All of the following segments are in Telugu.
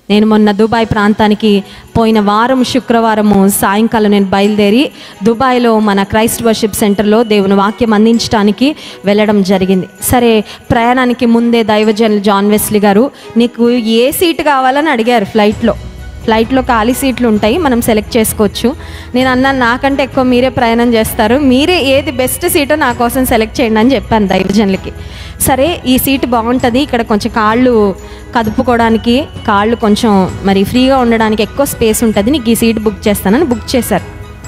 నేను మొన్న దుబాయ్ ప్రాంతానికి పోయిన వారం శుక్రవారము సాయంకాలం నేను బయలుదేరి దుబాయ్లో మన క్రైస్ట్ వర్షిప్ సెంటర్లో దేవుని వాక్యం అందించడానికి వెళ్ళడం జరిగింది సరే ప్రయాణానికి ముందే దైవజనులు జాన్ వెస్లీ గారు నీకు ఏ సీటు కావాలని అడిగారు ఫ్లైట్లో ఫ్లైట్లో ఖాళీ సీట్లు ఉంటాయి మనం సెలెక్ట్ చేసుకోవచ్చు నేను అన్నాను నాకంటే ఎక్కువ మీరే ప్రయాణం చేస్తారు మీరే ఏది బెస్ట్ సీటో నా కోసం సెలెక్ట్ చేయండి అని చెప్పాను దైవజనులకి సరే ఈ సీట్ బాగుంటుంది ఇక్కడ కొంచెం కాళ్ళు కదుపుకోవడానికి కాళ్ళు కొంచెం మరి ఫ్రీగా ఉండడానికి ఎక్కువ స్పేస్ ఉంటుంది నీకు ఈ సీట్ బుక్ చేస్తానని బుక్ చేశారు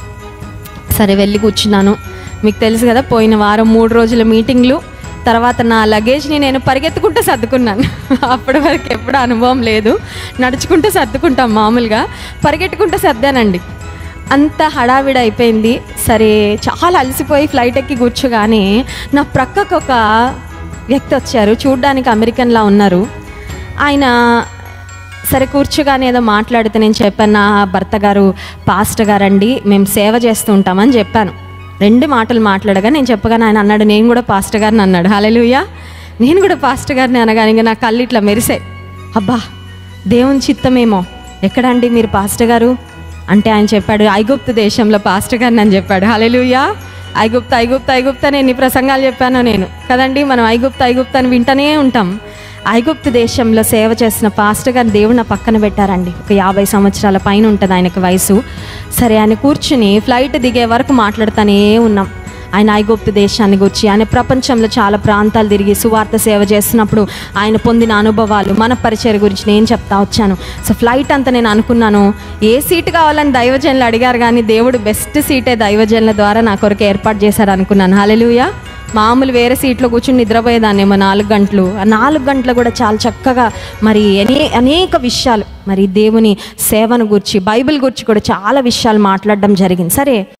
సరే వెళ్ళి కూర్చున్నాను మీకు తెలుసు కదా పోయిన వారం మూడు రోజుల మీటింగ్లు తర్వాత నా లగేజ్ని నేను పరిగెత్తుకుంటూ సర్దుకున్నాను అప్పటి వరకు ఎప్పుడు అనుభవం లేదు నడుచుకుంటూ సర్దుకుంటాం మామూలుగా పరిగెట్టుకుంటూ సర్దానండి అంత హడావిడి అయిపోయింది సరే చాలా అలసిపోయి ఫ్లైట్ ఎక్కి కూర్చోగానే నా ప్రక్కకు ఒక వ్యక్తి వచ్చారు చూడ్డానికి అమెరికన్లా ఉన్నారు ఆయన సరే కూర్చోగానే ఏదో మాట్లాడితే నేను చెప్పాను నా భర్త గారు పాస్టర్ గారండి మేము సేవ చేస్తూ ఉంటామని చెప్పాను రెండు మాటలు మాట్లాడగా నేను చెప్పగానే ఆయన అన్నాడు నేను కూడా పాస్టర్ గారిని అన్నాడు హలెలుయ్యా నేను కూడా పాస్టర్ గారిని అనగానే ఇంకా నా కళ్ళు ఇట్లా మెరిసాయి అబ్బా దేవుని చిత్తమేమో ఎక్కడండి మీరు పాస్టర్ గారు అంటే ఆయన చెప్పాడు ఐగుప్తు దేశంలో పాస్టర్ గారిని అని చెప్పాడు హలెలుయ్యా ఐగుప్త ఐగుప్త ఐగుప్త అని ఎన్ని ప్రసంగాలు చెప్పానో నేను కదండి మనం ఐగుప్త ఐగుప్త అని వింటనే ఉంటాం ఐగుప్తు దేశంలో సేవ చేసిన పాస్టర్ గారిని దేవుడు నా పక్కన పెట్టారండి ఒక యాభై సంవత్సరాల పైన ఉంటుంది ఆయనకి వయసు సరే ఆయన కూర్చుని ఫ్లైట్ దిగే వరకు మాట్లాడుతూనే ఉన్నాం ఆయన ఐగుప్తు దేశాన్ని గురించి ఆయన ప్రపంచంలో చాలా ప్రాంతాలు తిరిగి సువార్త సేవ చేస్తున్నప్పుడు ఆయన పొందిన అనుభవాలు మన పరిచయ గురించి నేను చెప్తా వచ్చాను సో ఫ్లైట్ అంతా నేను అనుకున్నాను ఏ సీటు కావాలని దైవజనులు అడిగారు కానీ దేవుడు బెస్ట్ సీటే దైవజనుల ద్వారా నా కొరకు ఏర్పాటు చేశారు అనుకున్నాను హలెలుయా మామూలు వేరే సీట్లో కూర్చుని నిద్రపోయేదాన్నేమో నాలుగు గంటలు ఆ నాలుగు గంటలు కూడా చాలా చక్కగా మరి అనే అనేక విషయాలు మరి దేవుని సేవను గురించి బైబిల్ గురించి కూడా చాలా విషయాలు మాట్లాడడం జరిగింది సరే